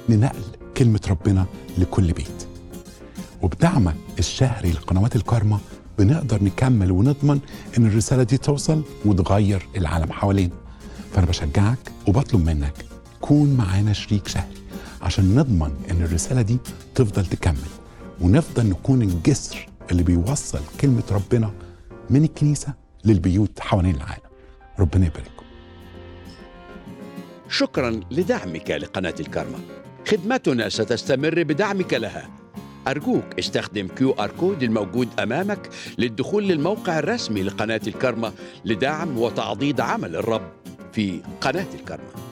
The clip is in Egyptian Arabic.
لنقل كلمة ربنا لكل بيت وبدعمك الشهري لقنوات الكارما بنقدر نكمل ونضمن ان الرسالة دي توصل وتغير العالم حوالينا فأنا بشجعك وبطلب منك كون معانا شريك شهري عشان نضمن ان الرسالة دي تفضل تكمل ونفضل نكون الجسر اللي بيوصل كلمة ربنا من الكنيسة للبيوت حوالين العالم ربنا يبارككم شكرا لدعمك لقناة الكارما خدمتنا ستستمر بدعمك لها أرجوك استخدم كيو آر كود الموجود أمامك للدخول للموقع الرسمي لقناة الكارما لدعم وتعضيد عمل الرب في قناة الكارما